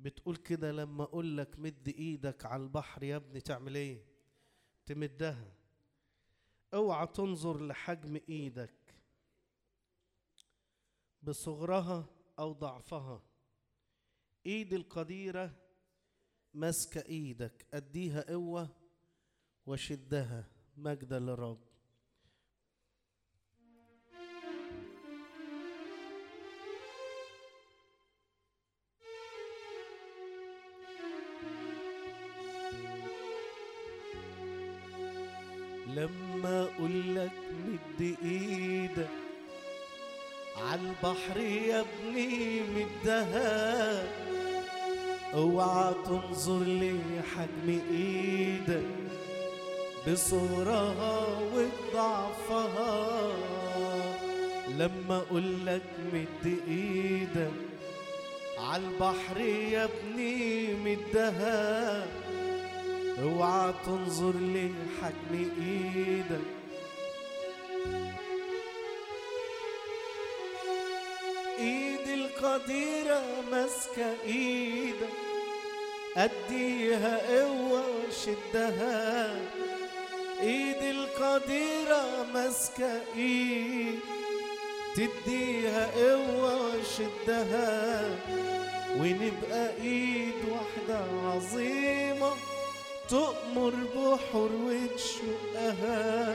بتقول كده لما اقول لك مد ايدك على البحر يا ابني تعمل ايه تمدها اوعى تنظر لحجم ايدك بصغرها او ضعفها ايد القديره ماسكه ايدك اديها قوه وشدها مجدا للرب لما اقول لك مد ايدك عالبحر يا ابني مدها اوعى تنظر لحجم ايدك بصغرها وضعفها لما اقول لك مد ايدك عالبحر يا ابني مدها اوعى تنظر لحجم ايدك ايد القديرة ماسكة ايدك اديها قوة وشدها ايد القديرة ماسكة ايد تديها قوة وشدها ونبقى ايد واحدة عظيمة تؤمر بحر وتشقها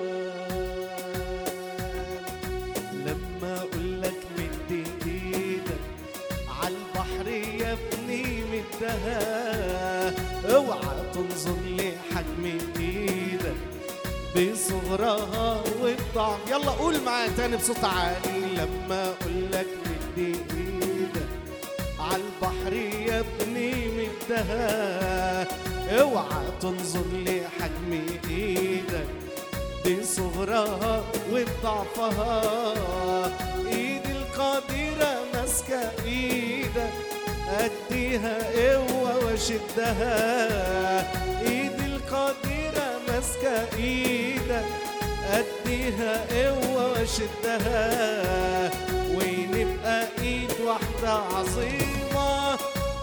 لما اقول لك مد ايدك عالبحر يا ابني مدها اوعى تنظر لحجم ايدك بصغرها وبضعف يلا قول معايا تاني بصوت عالي لما اقول لك مد ايدك عالبحر يا ابني مدها اوعى تنظر لحجم ايدك بصغرها وبضعفها ايد القديرة ماسكة ايدك اديها قوة وشدها ايد القديرة ماسكة ايدك اديها قوة وشدها ونبقى ايد واحدة عظيمة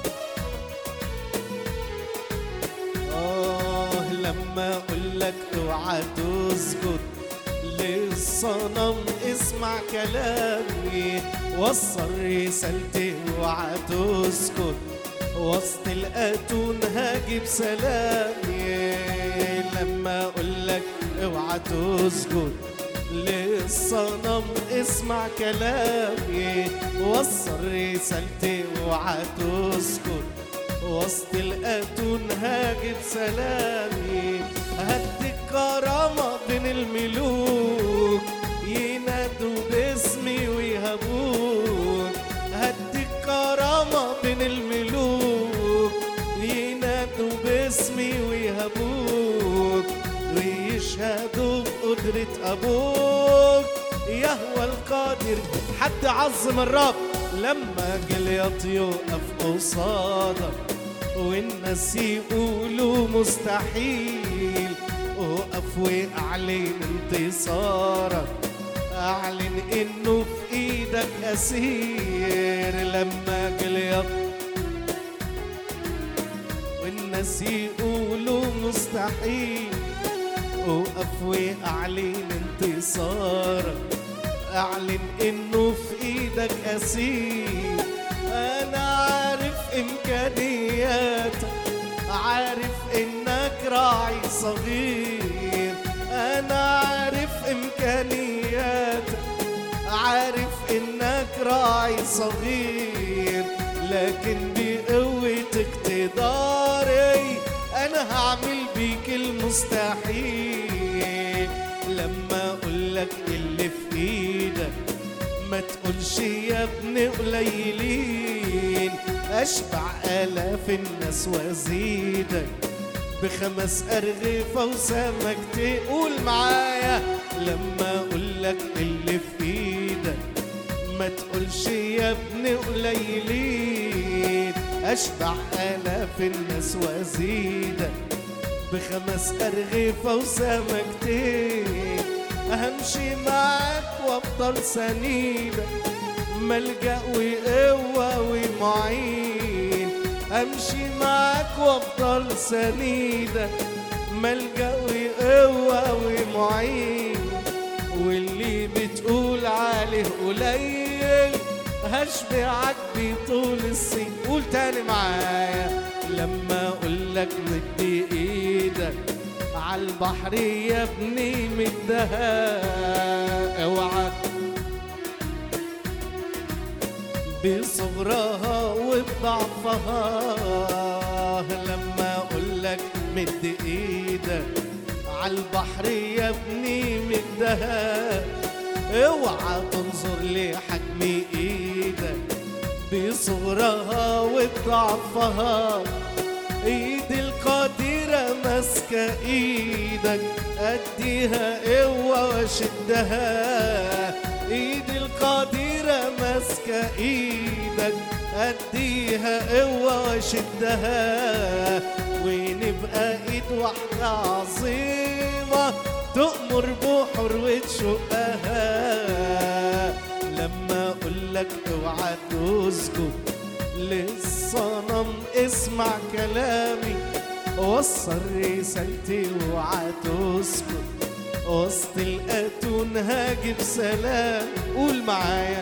آه لما أقول لك اوعى تسجد للصنم اسمع كلامي وصل رسالتي اوعى تسكت وسط الأتون هاجي بسلامي لما أقول لك اوعى تسجد للصنم اسمع كلامي وصل رسالتي اوعى تسكت وسط الأتون هاجي بسلامي هدي الكرامة بين الملوك ينادوا باسمي ويهبوك هدي الكرامة بين الملوك ينادوا باسمي ويهبوك ويشهدوا بقدرة أبوك يهوى القادر حد عظم الرب لما جليط يقف قصادك والناس يقولوا مستحيل اقف واعلن انتصارك اعلن انه في ايدك اسير لما جليط والناس يقولوا مستحيل اقف واعلن انتصارك اعلن انه في ايدك اسير انا عارف امكانياتك عارف انك راعي صغير انا عارف امكانياتك عارف انك راعي صغير لكن بقوتك تقدري انا هعمل بيك المستحيل لما اقولك اللي في ايدك ما تقولش يا ابن قليلين اشبع الاف الناس وازيدك بخمس ارغفه وسمك تقول معايا لما اقولك اللي في ايدك ما تقولش يا ابن قليلين اشبع الاف الناس وازيدك بخمس ارغفه وسمكتين همشي معاك وافضل سنيدك ملجأ وقوة ومعين امشي معاك وافضل سنيدك ملجأ وقوة ومعين واللي بتقول عليه قليل هشبعك بطول السنين قول تاني معايا لما اقول لك مد ايدك عالبحر يا ابني مدها اوعى بصغرها وبضعفها لما اقول لك مد ايدك عالبحر يا ابني مدها اوعى تنظر لحجم ايدك بصغرها وبضعفها ايد القادرة ماسكة ايدك اديها قوة واشدها ايد القادرة ماسكة ايدك اديها قوة واشدها ونبقى ايد واحدة عظيمة تؤمر بحر وتشقها لما اقول لك اوعى تسجد للصنم اسمع كلامي وصل رسالتي اوعى تسكت وسط الاتون هاجي بسلام قول معايا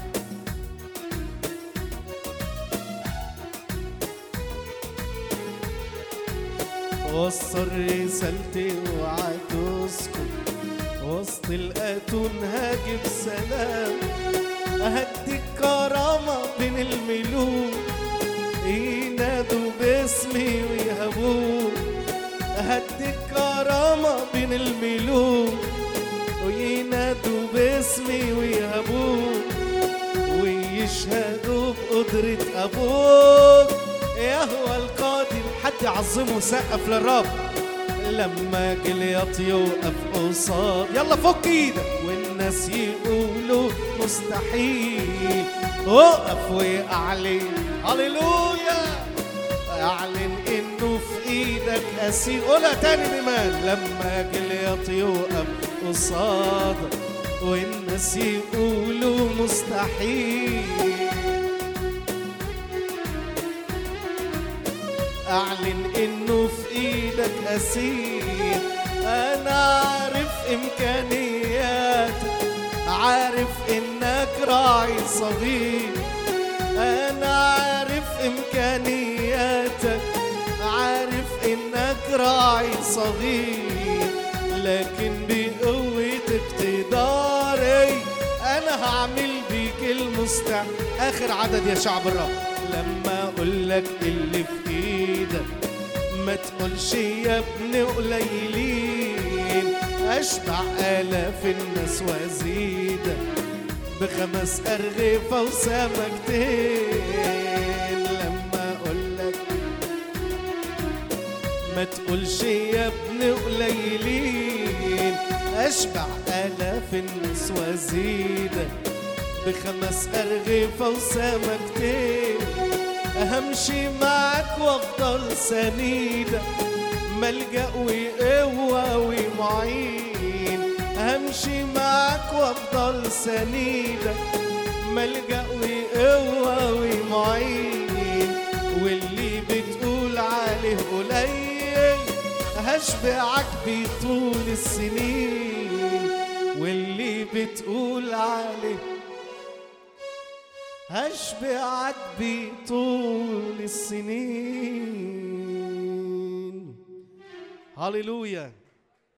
وصل رسالتي اوعى تسكت وسط الاتون هاجي بسلام اهدي الكرامة بين الملوك ينادوا باسمي ويهبوك اهدي الكرامة بين الملوك وينادوا باسمي ويهبوك ويشهدوا بقدرة أبوك يهوى القادر حد يعظمه سقف للرب لما جليط يوقف قصاد يلا فك ايدك والناس يقولوا مستحيل وقف واعلن هللويا اعلن انه في ايدك اسير قولها تاني بمان لما جليط يوقف قصادك والناس يقولوا مستحيل اعلن انه في ايدك اسير انا عارف امكانياتك عارف انك راعي صغير انا عارف امكانياتك عارف انك راعي صغير لكن بقوة اقتداري انا هعمل بيك المستحيل اخر عدد يا شعب الرب لما اقول لك اللي في ايدك ما تقولش يا ابن قليلين اشبع الاف الناس وازيدك بخمس ارغفه وسمكتين لما اقول لك ما تقولش يا ابن قليلين اشبع الاف الناس وازيدك بخمس ارغفه وسمكتين همشي معاك وافضل سنيدك ملجأ وقوة ومعين همشي معاك وافضل سنيدك ملجأ وقوة ومعين واللي بتقول عليه قليل هشبعك بطول السنين واللي بتقول عليه هشبعك بطول السنين هللويا